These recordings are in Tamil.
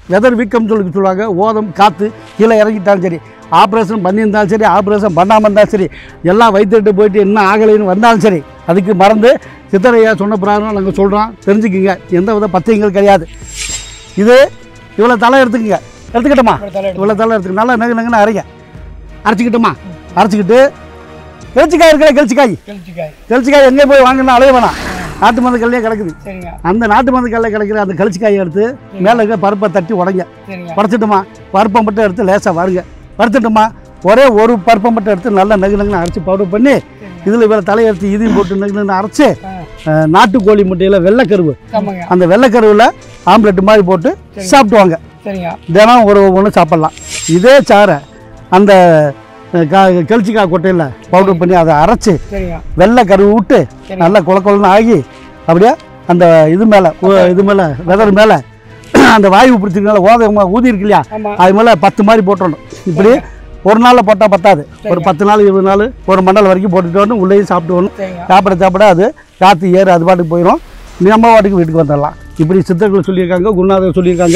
வெதர் வீக்கம் சொல்லி சொல்லுவாங்க ஓதம் காற்று கீழே இறங்கிட்டாலும் சரி ஆப்ரேஷன் பண்ணியிருந்தாலும் சரி ஆப்ரேஷன் பண்ணாமல் இருந்தாலும் சரி எல்லாம் வைத்துட்டு போயிட்டு என்ன ஆகலைன்னு வந்தாலும் சரி அதுக்கு மறந்து சித்தரையா சொன்ன பிராரம் நாங்கள் சொல்கிறோம் தெரிஞ்சுக்குங்க எந்த வித பத்தியங்கள் கிடையாது இது இவ்வளோ தலை எடுத்துக்கங்க எடுத்துக்கிட்டோமா இவ்வளோ தலை எடுத்துக்க நல்லா நெகு நெகுன்னு அரைங்க அரைச்சிக்கிட்டோமா அரைச்சிக்கிட்டு கெளிச்சிக்காய் இருக்கிற கெளிச்சிக்காய் கழிச்சுக்காய் கெளிச்சிக்காய் எங்கே போய் வாங்கினா அலைய வேணாம் நாட்டு மருந்து கல்லையே கிடக்குது சரிங்க அந்த நாட்டு மருந்து கல்ல கிடைக்கிற அந்த கழிச்சிக்காயை எடுத்து மேலே இருக்கிற பருப்பை தட்டி உடைங்க சரிங்க படைச்சிட்டுமா பருப்பை மட்டும் எடுத்து லேசாக வருங்க வறுத்துட்டுமா ஒரே ஒரு பருப்பை மட்டும் எடுத்து நல்லா நகு நகுன்னு அரைச்சி பவுடர் பண்ணி இதில் வேறு தலையெடுத்து இதையும் போட்டு நகு நகுன்னு அரைச்சி ஆ. அஹ், நாட்டுக்கோழி முட்டையில் வெள்ளைக்கருவு ஆமாங்க அந்த வெள்ளைக்கருவில் ஆம்லெட் மாதிரி போட்டு சாப்பிடுவாங்க சரிங்க தினம் ஒரு ஒன்று சாப்பிட்லாம் இதே சாறை அந்த அஹ், கா கெளிச்சிக்காய் கொட்டையில் பவுடர் பண்ணி அதை அரைச்சி சரிங்க வெள்ளை கருவு விட்டு நல்லா குல குலன்னு ஆகி அப்படியே அந்த இது மேலே இது மேலே வெதர் மேலே அந்த வாயு பிடிச்சிருக்கனால ஓத ஊதி இருக்கு இல்லையா ஆமா அது மேலே பத்து மாதிரி போட்டுடணும் இப்படி ஒரு நாளில் போட்டால் பத்தாது ஒரு பத்து நாள் இருபது நாள் ஒரு மண்டல் வரைக்கும் போட்டுட்டு வரணும் உள்ளேயும் சாப்பிட்டு வரணும் சரிங்க சாப்பிட சாப்பிட அது காற்று ஏறு அது பாட்டுக்கு போயிடும் நம்ம பாட்டுக்கு வீட்டுக்கு வந்துடலாம் இப்படி சித்தர்கள் சொல்லியிருக்காங்க குருநாதர் சொல்லியிருக்காங்க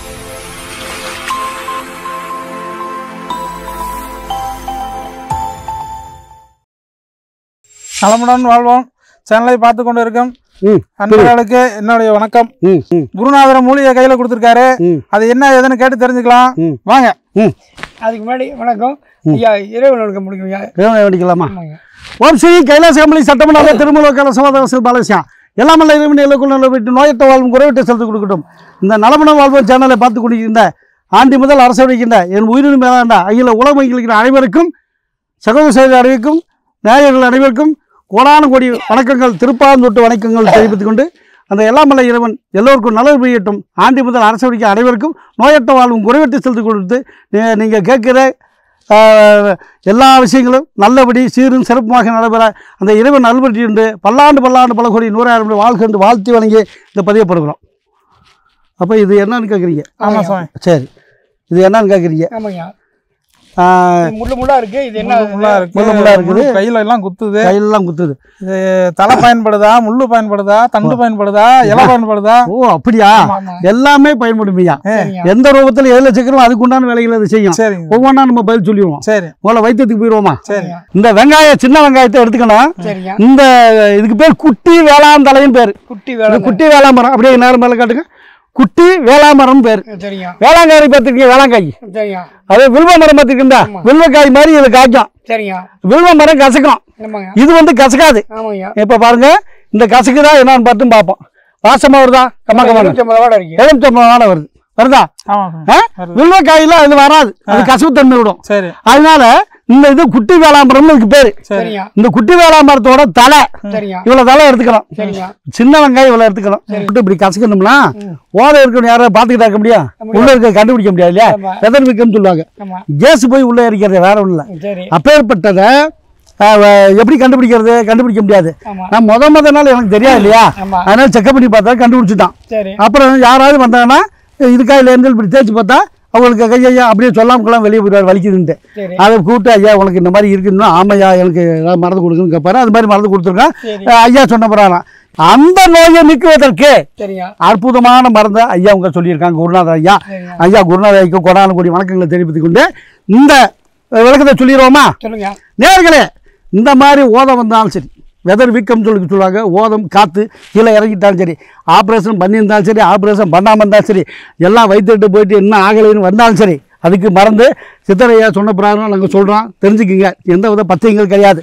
நலமுடன் வாழ்வோம் சேனலை பார்த்து கொண்டு இருக்கும் ம் அன்பர்களுக்கு என்னுடைய வணக்கம் ம் ம் குருநாதர் மூலிகை கையில கொடுத்துருக்காரு ம் அது என்ன ஏதுன்னு கேட்டு தெரிஞ்சுக்கலாம் ம். வாங்க ம் அதுக்கு முன்னாடி வணக்கம் ஐயா இறைவன் வணக்கம் முடிக்கும் ஐயா இறைவனை வேண்டிக்கலாமா ஆமாங்க ஓம் ஸ்ரீ கைலாசகமலி சட்டமன்ற திருமல கால சமாதான பாலசியா எல்லாமல்ல இறைவன் எல்லைக்குள் நல்ல விட்டு நோயற்ற வாழ்வும் குறைவிட்ட செலுத்தி கொடுக்கட்டும் இந்த நலமணம் வாழ்வோம் சேனலை பார்த்து கொண்டிருக்கின்ற ஆண்டி முதல் அரசு வைக்கின்ற என் உயிரின் மேலாண்ட அகில உலகம் வைக்கிற அனைவருக்கும் சகோதர செய்தி அனைவருக்கும் நேயர்கள் அனைவருக்கும் கோடான கோடி வணக்கங்கள் திருப்பாந்தொட்டு வணக்கங்கள் தெரிவித்துக் கொண்டு அந்த எல்லாமல்ல இறைவன் எல்லோருக்கும் நல்லது பெய்யட்டும் ஆண்டி முதல் அரசு வைக்க அனைவருக்கும் நோயற்ற வாழ்வும் குறைவற்று செலுத்தி கொடுத்து நீங்கள் கேட்குற ஆஹ், எல்லா விஷயங்களும் நல்லபடி சீரும் சிறப்புமாக நடைபெற அந்த இறைவன் நல்வற்றி என்று பல்லாண்டு பல்லாண்டு பல கோடி நூறாயிரம் பேர் வாழ்க்கை என்று வாழ்த்தி வழங்கி இந்த பதியப்படுகிறோம் அப்போ இது என்னன்னு கேட்குறீங்க ஆமா சுவாமி சரி இது என்னன்னு கேட்குறீங்க ஆமாங்க ஆஹ், இது முள்ளு முள்ளா இருக்கு இது என்ன முள்ளு முள்ளா இருக்கு முள்ளு முள்ளா இருக்குது. முள்ளு கையில எல்லாம் குத்துது கையிலலாம் குத்துது இது தலை பயன்படுதா முள்ளு பயன்படுதா தண்டு பயன்படுதா இலை பயன்படுதா ஓ அப்படியா ஆமா எல்லாமே பயன்படுமையா சரிங்க எந்த ரூபத்தில் எதில் சீக்கிரம் அதுக்கு உண்டான வேலைகளை அது செய்யும் சரிங்க ஒவ்வொன்றா நம்ம பதில் சொல்லிடுவோம் சரி முதல்ல வைத்தியத்துக்கு போயிடுவோமா சரிங்க இந்த வெங்காயம் சின்ன வெங்காயத்தை எடுத்துக்கணும் சரிங்க இந்த இதுக்கு பேர் குட்டி வேளாந்தலைன்னு பேர் குட்டி இந்த வேலை குட்டி வேளாமரம் அப்படியே நேரம் மேலே காட்டுங்க குட்டி வேளாமரம் பேர் சரிங்க வேளாங்காய் பார்த்துருக்கீங்க வேளாங்காய் சரிங்க அது வில்வ மரம் பார்த்துருக்கீங்களா வில்வக்காய் மாதிரி இது காய்க்கும் சரிங்க வில்வ மரம் கசக்கும் ஆமாங்க இது வந்து கசக்காது ஆமாங்க இப்போ பாருங்க இந்த கசக்கு தான் என்னன்னு பார்த்து பார்ப்போம் வாசமா வருதா கம்மா கம்மா இருபத்தொம்பது வாடை இருக்கு எலுமிச்சம்பழம் வருது வருதா ஆமா சுவாமி. ஆ? வில்வக்காயில அது வராது அது கசப்பு தன்மை விடும் சரி அதனால இந்த இது குட்டி வேளாமரம்னு இதுக்கு பேரு சரி சரிங்க இந்த குட்டி வேளாமரத்தோட தலை சரிங்க இவ்வளவு தலை எடுத்துக்கலாம் சரிங்க சின்ன வெங்காயம் இவ்வளவு எடுத்துக்கலாம் விட்டு இப்படி கசக்கணும்னா ஓலை இருக்கணும் யாராவது பார்த்துக்கிட்டா இருக்க முடியும் உள்ள இருக்க கண்டுபிடிக்க முடியாது இல்லையா ஆமா. வெதர் விக்கம்னு சொல்லுவாங்க ஆமா கேஸ் போய் உள்ள இருக்கிறது வேற ஒன்றும் இல்லை சரி அப்பேற்பட்டதை ஆஹ், வ- எப்படி கண்டுபிடிக்கிறது கண்டுபிடிக்க முடியாது ஆமா நான் முத முத நாள் எனக்கு தெரியாது இல்லையா ஆமா அதனால செக்அப் பண்ணி பார்த்தா கண்டுபிடிச்சிட்டான் சரி அப்புறம் யாராவது வந்தாங்கன்னா இதுக்கா இல்லைன்னு இப்படி தேய்ச்சி பார்த்தா அவங்களுக்கு கையா அப்படியே சொல்லாமக்கெல்லாம் வெளியே போயிடுவார் வலிக்குதுன்ட்டு சரி அதை கூப்பிட்டு ஐயா உனக்கு இந்த மாதிரி இருக்குன்னா ஆமையா எனக்கு ஏதாவது மருந்து கொடுக்குன்னு கேட்பாரு அது மாதிரி மருந்து கொடுத்துருக்கேன் சரி அஹ் ஐயா சொன்ன பிறாராம் அந்த நோயை நீக்குவதற்கு சரிங்க அற்புதமான மருந்தை ஐயா உங்க சொல்லியிருக்காங்க குருநாதர் ஐயா சரிங்க ஐயா குருநாதர் ஐயா கொடான கூடிய வணக்கங்களை தெரிவித்துக் கொண்டு இந்த அஹ், விளக்கத்தை சொல்லிடுவோமா சொல்லுங்க நேர்களே இந்த மாதிரி ஓதம் வந்தாலும் சரி வெதர் வீக்கம் சொல்லி சொல்லுவாங்க ஓதம் காற்று கீழே இறங்கிட்டாலும் சரி ஆப்ரேஷன் பண்ணியிருந்தாலும் சரி ஆப்ரேஷன் பண்ணாமல் இருந்தாலும் சரி எல்லாம் வைத்துட்டு போயிட்டு என்ன ஆகலைன்னு வந்தாலும் சரி அதுக்கு மறந்து சித்தரையா சொன்ன பிராரம் நாங்கள் சொல்கிறோம் தெரிஞ்சுக்குங்க எந்த வித பத்தியங்கள் கிடையாது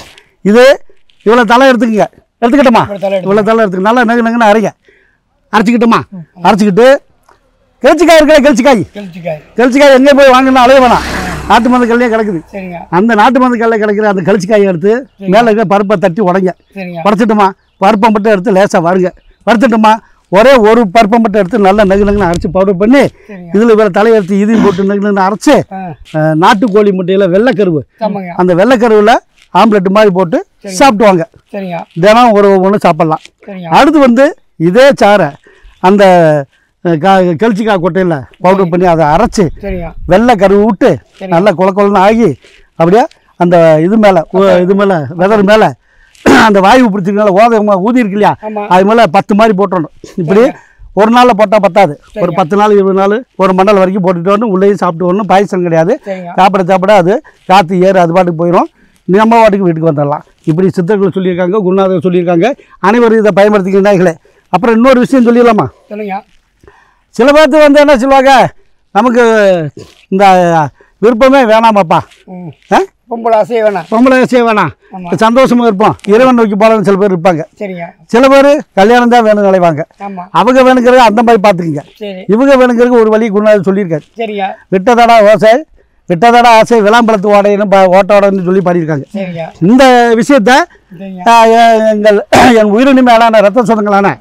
இது இவ்வளோ தலை எடுத்துக்கங்க எடுத்துக்கிட்டோமா இவ்வளவு தலை எடுத்து- இவ்வளோ தலை எடுத்துக்க நல்லா நெகு நகுன்னு அரைங்க அரைச்சிக்கிட்டோமா அரைச்சிக்கிட்டு கெளிச்சிக்காய் இருக்கிற கெளிச்சிக்காய் கழிச்சுக்காய் கெளிச்சிக்காய் எங்கே போய் வாங்கினா அலைய வேணாம் நாட்டு மருந்து கல்லையே கிடக்குது சரிங்க அந்த நாட்டு மருந்து கல்ல கிடைக்கிற அந்த கழிச்சிக்காயை எடுத்து மேலே இருக்கிற பருப்பை தட்டி உடைங்க சரிங்க பறிச்சிட்டுமா பருப்பை மட்டும் எடுத்து லேசாக வருங்க வறுத்துட்டுமா ஒரே ஒரு பருப்பை மட்டும் எடுத்து நல்லா நகு நகுன்னு அரைச்சி பவுடர் பண்ணி சரிங்க இதில் வேறு தலையெடுத்து இதையும் போட்டு நகு நகுன்னு அரைச்சி ஆ அஹ், நாட்டுக்கோழி முட்டையில் வெள்ளைக்கருவு ஆமாங்க அந்த வெள்ளைக்கருவில் ஆம்லெட் மாதிரி போட்டு சாப்பிடுவாங்க சரிங்க தினம் ஒரு ஒன்று சாப்பிட்லாம் சரிங்க அடுத்து வந்து இதே சாறை அந்த அஹ், கா கெளிச்சிக்காய் கொட்டையில் பவுடர் பண்ணி அதை அரைச்சி சரிங்க வெள்ளை கருவு விட்டு நல்லா குல குலன்னு ஆகி அப்படியே அந்த இது மேலே இது மேலே வெதர் மேலே அந்த வாயு பிடிச்சிருக்கனால ஓத ஊதி இருக்கு இல்லையா ஆமா அது மேலே பத்து மாதிரி போட்டுடணும் இப்படி ஒரு நாளில் போட்டால் பத்தாது ஒரு பத்து நாள் இருபது நாள் ஒரு மண்டல் வரைக்கும் போட்டுட்டு வரணும் உள்ளேயும் சாப்பிட்டு வரணும் பாயசம் கிடையாது சரிங்க சாப்பிட சாப்பிட அது காற்று ஏறு அது பாட்டுக்கு போயிடும் நம்ம பாட்டுக்கு வீட்டுக்கு வந்துடலாம் இப்படி சித்தர்கள் சொல்லியிருக்காங்க குருநாதர் சொல்லியிருக்காங்க அனைவரும் இதை பயன்படுத்திக்கிறார்களே அப்புறம் இன்னொரு விஷயம் சொல்லிடலாமா சொல்லுங்க சில பேர்த்து வந்து என்ன சொல்லுவாங்க நமக்கு இந்த விருப்பமே வேணாமாப்பா ம் ஆ பொம்பளை அசைய வேணாம் பொம்பளை செய்ய வேணாம் ஆமா. சந்தோஷமா இருப்போம் இறைவன் நோக்கி போகலான்னு சில பேர் இருப்பாங்க சரிங்க சில பேர் கல்யாணம் தான் வேணும் நினைவாங்க ஆமாம் அவங்க வேணுங்கிறது அந்த மாதிரி பார்த்துக்குங்க சரி இவங்க வேணுங்கிறது ஒரு வழி குருநாதர் சொல்லியிருக்காரு சரிங்க விட்டதடா ஓசை விட்டதடா ஆசை விளாம்பலத்து ஓடைன்னு ப- ஓட்டோடன்னு சொல்லி பாடியிருக்காங்க சரிங்க இந்த விஷயத்த சரிங்க ஆ, எ- எங்கள் என் உயிரினி மேலான ரத்த சொந்தங்களான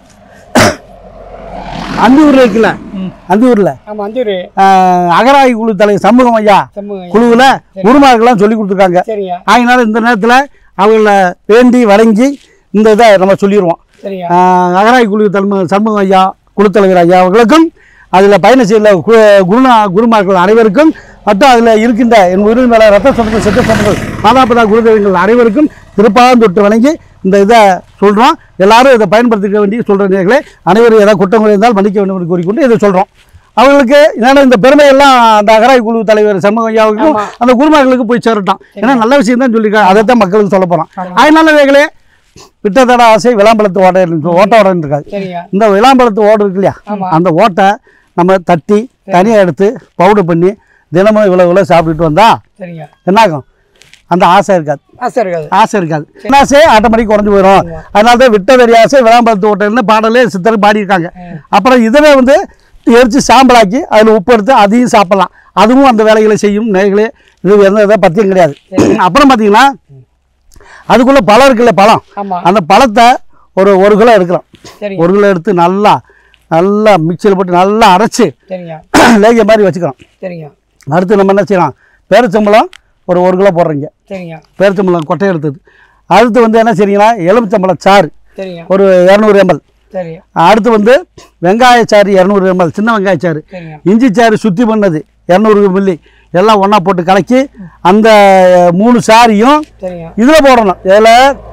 அந்தியூரில் இருக்குல்ல அந்தியூரில் ஆமாம் வந்து ஒரு அகராய் குழு தலை சமூகம் ஐயா சமூகம் குழுவில் குருமார்கள்லாம் சொல்லி கொடுத்துருக்காங்க சரிங்க அதனால இந்த நேரத்தில் அவங்கள வேண்டி வணங்கி இந்த இதை நம்ம சொல்லிடுவோம் சரிங்க ஆஹ் அகராய் குழு தலைமை சண்முகம் ஐயா குழுத்தலைவர் ஐயா அவர்களுக்கும் அதில் பயணம் செய்த கு- குருநா குருமார்கள் அனைவருக்கும் மற்றும் அதில் இருக்கின்ற என் உயிரின் மேல ரத்த சொந்தங்கள் சித்த சொந்தங்கள் மாதாபிதா குருதேவங்கள் அனைவருக்கும் திருப்பாகம் தொட்டு வணங்கி இந்த இதை சொல்கிறோம் எல்லாரும் இதை பயன்படுத்திக்க வேண்டிய சொல்கிற நேர்களே அனைவரும் ஏதாவது குற்றங்கள் இருந்தால் மன்னிக்க வேண்டும் என்று கூறிக்கொண்டு இதை சொல்கிறோம் அவங்களுக்கு என்னென்ன இந்த பெருமையெல்லாம் அந்த அகராய் குழு தலைவர் சண்முகம் ஐயாவுக்கும் ஆமா. அந்த குருமார்களுக்கு போய் சேரட்டும் ஏன்னா நல்ல விஷயம் தான் சொல்லியிருக்காங்க அதை தான் மக்களுக்கு சொல்ல போகிறோம் அதனால வேகளே விட்டதட ஆசை விளாம்பலத்து ஓட ஓட்ட ஓடன்னு இருக்காது சரிங்க இந்த விளாம்பலத்து ஓடு இருக்கு இல்லையா ஆமா. அந்த ஓட்டை நம்ம தட்டி தனியாக எடுத்து பவுடர் பண்ணி தினமும் இவ்வளோ இவ்வளோ சாப்பிட்டுட்டு வந்தா சரிங்க என்னாகும் அந்த ஆசை இருக்காது ஆசை இருக்காது ஆசை இருக்காது ஆசை ஆட்டோமேட்டிக் குறைஞ்சு போயிடும் அதனால தான் விட்டதறி ஆசை விளாம்பலத்து ஓட்டல்னு பாடலே சித்தர் பாடியிருக்காங்க அப்புறம் இதவே வந்து எரிச்சு சாம்பலாக்கி அதில் உப்பு எடுத்து அதையும் சாப்பிடலாம் அதுவும் அந்த வேலைகளை செய்யும் நேர்களே இது எந்த இதை பற்றியும் கிடையாது அப்புறம் பார்த்தீங்கன்னா அதுக்குள்ளே பழம் இருக்குல்ல பழம் ஆமாம் அந்த பழத்தை ஒரு ஒரு கிலோ எடுக்கலாம் சரிங்க ஒரு கிலோ எடுத்து நல்லா நல்லா மிக்சியில் போட்டு நல்லா அரைச்சி சரிங்க லேகிய மாதிரி வச்சுக்கலாம் சரிங்க அடுத்து நம்ம என்ன செய்யலாம் பேரிச்சம்பழம் ஒரு ஒரு கிலோ போடுறீங்க சரிங்க பேரிச்சம்பழம் கொட்டை எடுத்தது அடுத்து வந்து என்ன செய்றீங்கன்னா எலுமிச்சம்பழம் சாறு சரிங்க ஒரு இரநூறு எம்எல் சரி அடுத்து வந்து வெங்காய சாறு இரநூறு எம்எல் சின்ன வெங்காய சாறு சரிங்க இஞ்சி சாறு சுத்தி பண்ணது இரநூறு மில்லி எல்லாம் ஒன்றா போட்டு கலக்கி அந்த மூணு சாரியும் சரிங்க இதில் போடணும் இதில்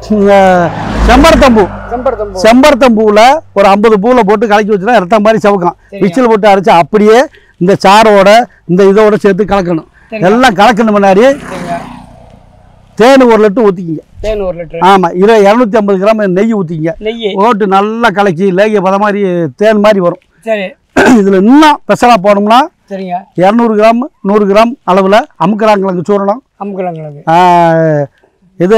செம்பருத்தம்பூ செம்பருத்தம் பூ செம்பருத்தம்பூவில் ஒரு ஐம்பது பூவில் போட்டு கலக்கி வச்சுனா ரத்தம் மாதிரி சவுக்கும் சரிங்க. மிக்சியில் போட்டு அரைச்சி அப்படியே இந்த சாரோட இந்த இதோட சேர்த்து கலக்கணும் சரிங்க. எல்லாம் கலக்கணும் முன்னாடி சரிங்க தேன் ஒரு லிட்டர் ஊற்றிக்கிங்க தேன் ஒரு லிட்டரு ஆமாம் இரு இரநூத்தி ஐம்பது கிராம் நெய் ஊற்றிக்கிங்க நெய் போட்டு நல்லா கலக்கி லேகிய பத மாதிரி தேன் மாதிரி வரும் சரி இதில் இன்னும் ஸ்பெஷலாக போனோம்னா சரிங்க இரநூறு கிராம் நூறு கிராம் அளவில் அமுக்கலாங்கிழங்கு சூரணம் அமுக்கலங்கிழங்கு ஆஹ், இது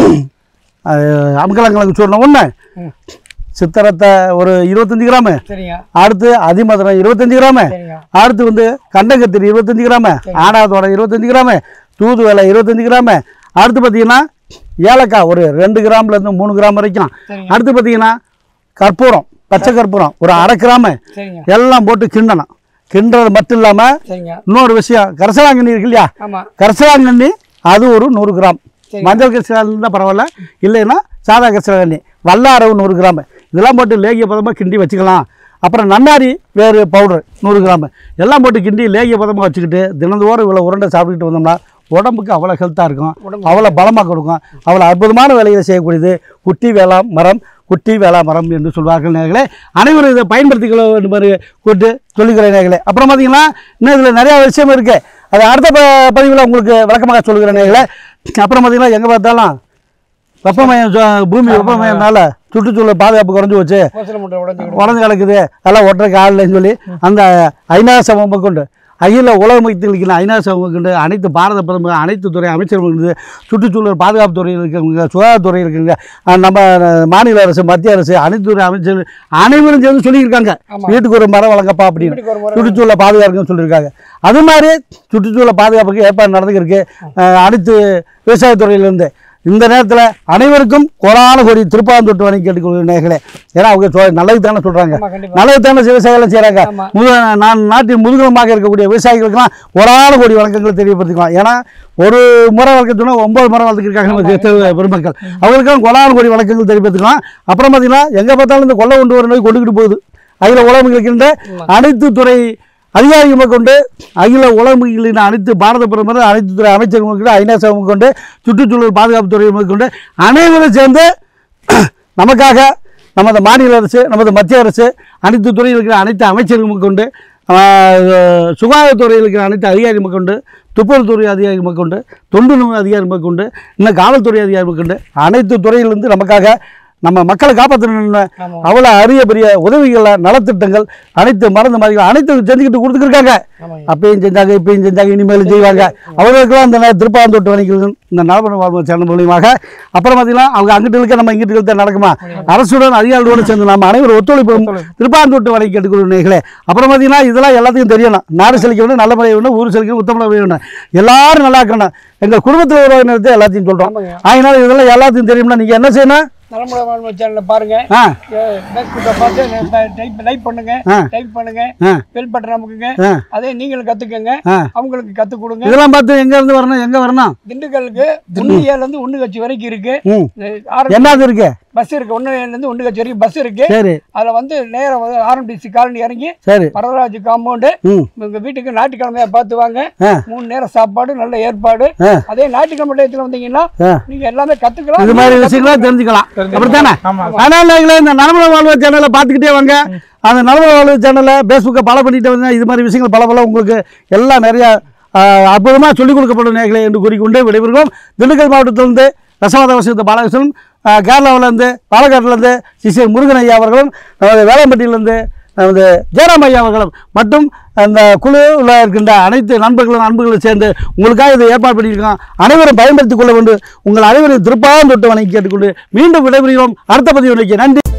ஆஹ், அமுக்கலாங்கிழங்கு சூரணம் ஒன்று ம் சித்திரத்தை ஒரு இருபத்தஞ்சி கிராமு சரிங்க அடுத்து அதிமதுரம் இருபத்தஞ்சி கிராமு சரிங்க அடுத்து வந்து கண்டங்கத்திரி இருபத்தஞ்சி கிராமு ஆடாதோட இருபத்தஞ்சி கிராமு தூதுவளை இருபத்தஞ்சி கிராமு அடுத்து பார்த்தீங்கன்னா ஏலக்காய் ஒரு ரெண்டு கிராம்லேருந்து மூணு கிராம் வரைக்கும் சரிங்க அடுத்து பார்த்தீங்கன்னா கற்பூரம் பச்சை கற்பூரம் ஒரு அரை கிராமு சரிங்க எல்லாம் போட்டு கிண்டணும் கிண்டுறது மட்டும் இல்லாமல் சரிங்க இன்னொரு விஷயம் கரிசலாங்கண்ணி இருக்கு இல்லையா ஆமாம் கரிசலாங்கண்ணி அது ஒரு நூறு கிராம் சரி. மஞ்சள் கரிசலாங்கண்ணி தான் பரவாயில்ல இல்லைன்னா சாதா கரிசலாங்கண்ணி வல்லாரவு நூறு கிராம் இதெல்லாம் போட்டு லேகிய பதமாக கிண்டி வச்சுக்கலாம் அப்புறம் நன்னாரி வேறு பவுடர் நூறு கிராம் எல்லாம் போட்டு கிண்டி லேகிய பதமாக வச்சுக்கிட்டு தினந்தோறும் இவ்வளோ உருண்டை சாப்பிட்டுட்டு வந்தோம்னா உடம்புக்கு அவ்வளோ ஹெல்த்தாக இருக்கும் உடம்பு அவ்வளோ பலமாக கொடுக்கும் அவ்வளோ அற்புதமான வேலையை செய்யக்கூடியது குட்டி வேளா மரம் குட்டி வேளா மரம் என்று சொல்வார்கள் நேர்களே அனைவரும் இதை பயன்படுத்திக்கொள்ள வேண்டும் என்று கூட்டு சொல்லுகிறேன் நேர்களே அப்புறம் பார்த்தீங்கன்னா இன்னும் இதில் நிறையா விஷயம் இருக்குது அது அடுத்த ப பதிவில் உங்களுக்கு விளக்கமாக சொல்லுகிறேன் நேர்களே அப்புறம் பார்த்தீங்கன்னா எங்கே பார்த்தாலும் வெப்பமயம் சு- பூமி வெப்பமயம்னால சுற்றுச்சூழல் பாதுகாப்பு குறைஞ்சி வச்சு கோசல முட்டை உடஞ்சி உடஞ்சு கிடக்குது அதெல்லாம் ஒற்றைக்கு ஆள்லன்னு சொல்லி அந்த ஐநா சமம் கொண்டு அகில உலக மையத்தில் இருக்கிற ஐநா சமம் கொண்டு அனைத்து பாரத பிரதமர் அனைத்து துறை அமைச்சர்கள் இருக்குது சுற்றுச்சூழல் பாதுகாப்பு துறையில் இருக்கவங்க சுகாதாரத்துறை இருக்குங்க அஹ் நம்ம மாநில அரசு மத்திய அரசு அனைத்து துறை அமைச்சர்கள் அனைவரும் சேர்ந்து சொல்லியிருக்காங்க ஆமா. வீட்டுக்கு ஒரு மரம் வளர்க்கப்பா அப்படின்னு வீட்டுக்கு ஒரு முறை சுற்றுச்சூழலை பாதுகாப்புன்னு சொல்லியிருக்காங்க அது மாதிரி சுற்றுச்சூழலை பாதுகாப்புக்கு ஏற்பாடு நடந்துருக்கு அஹ் அனைத்து விவசாயத்துறையிலேருந்து இந்த நேரத்தில் அனைவருக்கும் கொடான கோடி திருப்பாந்தொட்டு வணங்கி கேட்டுக்கொள்கிற நேர்களே ஏன்னா அவங்க சொ- நல்லது தானே சொல்கிறாங்க ஆமாம் கண்டிப்பாக நல்லது தானே விவசாயிகள் செய்கிறாங்க ஆமா. முது நான் நாட்டின் முதுகலமாக இருக்கக்கூடிய விவசாயிகளுக்கெல்லாம் கொடான கோடி வணக்கங்களை தெரியப்படுத்திக்கலாம் ஏன்னா ஒரு முறை வளர்க்கணும்னா ஒன்பது முறை வளர்த்துருக்காங்க நம்ம தேச பெருமக்கள் அவங்களுக்கெல்லாம் கொடான கோடி வணக்கங்கள் தெரியப்படுத்திக்கலாம் அப்புறம் பார்த்தீங்கன்னா எங்கே பார்த்தாலும் இந்த கொள்ளை கொண்டு வர நோய் கொண்டுக்கிட்டு போகுது அகில உலகம் இருக்கின்ற அனைத்து துறை அதிகாரிகளை கொண்டு அகில உலகின் அனைத்து பாரத பிரதமர் அனைத்து துறை அமைச்சர்கள் கொண்டு ஐநா சபை கொண்டு சுற்றுச்சூழல் பாதுகாப்பு துறை கொண்டு அனைவரும் சேர்ந்து நமக்காக நமது மாநில அரசு நமது மத்திய அரசு அனைத்து துறையில் இருக்கிற அனைத்து அமைச்சர்களும் கொண்டு ஆஹ், சுகாதாரத்துறையில் இருக்கிற அனைத்து அதிகாரி கொண்டு துப்புரவுத்துறை அதிகாரி கொண்டு தொண்டு நிறுவன அதிகாரி கொண்டு இன்னும் காவல்துறை அதிகாரி கொண்டு அனைத்து துறையிலிருந்து நமக்காக நம்ம மக்களை காப்பாற்றணும்னு ஆமாம் அவ்வளோ அரிய பெரிய உதவிகளை நலத்திட்டங்கள் அனைத்து மருந்து மாதிரிகள் அனைத்தும் செஞ்சுக்கிட்டு கொடுத்துருக்காங்க ஆமாங்க அப்பயும் செஞ்சாங்க இப்பயும் செஞ்சாங்க இனிமேலும் செய்வாங்க அவர்களுக்கெல்லாம் இந்த நே- திருப்பாந்தோட்டு வணிகர்கள் இந்த நலபுரம் வாழ்வு சேனல் மூலியமாக அப்புறம் பார்த்தீங்கன்னா அவங்க அங்கிட்டு இருக்க நம்ம இங்கிட்டு இருக்க நடக்குமா அரசுடன் அதிகாரிகளோடு சேர்ந்து நம்ம அனைவரும் ஒத்துழைப்பு திருப்பாந்தோட்டு வணிக கேட்டுக்கொள்ளும் நேர்களே அப்புறம் பார்த்தீங்கன்னா இதெல்லாம் எல்லாத்தையும் தெரியணும் நாடு செழிக்க வேணும் நல்ல முறை வேணும் ஊர் செழிக்க உத்தம வேணும் எல்லாரும் நல்லா இருக்கணும் எங்கள் குடும்பத்தில் உறவினர்கிட்ட எல்லாத்தையும் சொல்கிறோம் ஆமாங்க அதனால இதெல்லாம் எல்லாத்தையும் தெரியும்னா நீங்கள் என்ன செய்யணும் நலமுறை வாழ்வு சேனலில் பாருங்க ஆ ஃபேஸ்புக்கை பார்த்து டைப் லைக் பண்ணுங்க ஆ. டைப் பண்ணுங்க ஆ பெல் பட்டன் அமுக்குங்க ஆ அதே நீங்களும் கற்றுக்கங்க ஆ அவங்களுக்கு கற்றுக் கொடுங்க இதெல்லாம் பார்த்து எங்கேருந்து வரணும் எங்கே வரணும் திண்டுக்கலுக்கு ஒன்று ஏழுலேருந்து ஒன்று கட்சி வரைக்கும் இருக்கு ம் ஆர்எம் என்னது இருக்கு பஸ் இருக்கு ஒன்று ஏழுலேருந்து ஒன்று கட்சி வரைக்கும் பஸ் இருக்கு சரி அதில் வந்து நேரம் வந்து ஆர்எம்டிசி காலனி இறங்கி சரி வரதராஜ் காம்பவுண்டு ம் உங்கள் வீட்டுக்கு ஞாயிற்றுக்கிழமையா பார்த்து வாங்க ஆ மூணு நேரம் சாப்பாடு நல்ல ஏற்பாடு ஆ அதே ஞாயிற்றுக்கிழமை டயத்தில் வந்தீங்கன்னா ஆ நீங்க எல்லாமே கத்துக்கலாம் இது மாதிரி விஷயங்களா தெரிஞ்சுக்கலாம் அப்படித்தானே ஆமா அதனால நீங்களே இந்த நலமுறை வாழ்வு சேனலை பார்த்துக்கிட்டே வாங்க அந்த நலமுறை வாழ்வு சேனலை ஃபேஸ்புக்கை ஃபாலோ பண்ணிட்டு வந்து இது மாதிரி விஷயங்கள் பல பல உங்களுக்கு எல்லாம் நிறைய அற்புதமாக சொல்லிக் கொடுக்கப்படும் நேர்களை என்று கூறிக்கொண்டு விடைபெறுகிறோம் திண்டுக்கல் மாவட்டத்திலிருந்து ரசவாத வசதி பாலகிருஷ்ணன் ஆஹ் கேரளாவிலேருந்து பாலக்காட்டிலேருந்து சிசிர் முருகன் ஐயா அவர்களும் நமது வேளாம்பட்டியிலேருந்து நமது ஜெயராம் ஐயா அவர்களும் மற்றும் அந்த குழுவில் இருக்கின்ற அனைத்து நண்பர்களும் நண்பர்களும் சேர்ந்து உங்களுக்காக இதை ஏற்பாடு பண்ணியிருக்கோம் அனைவரும் பயன்படுத்திக் கொள்ள வேண்டும் உங்கள் அனைவரும் திருப்பாவும் தொட்டு வணங்கி கேட்டுக்கொண்டு மீண்டும் விடைபெறுகிறோம் அடுத்த பதிவு நன்றி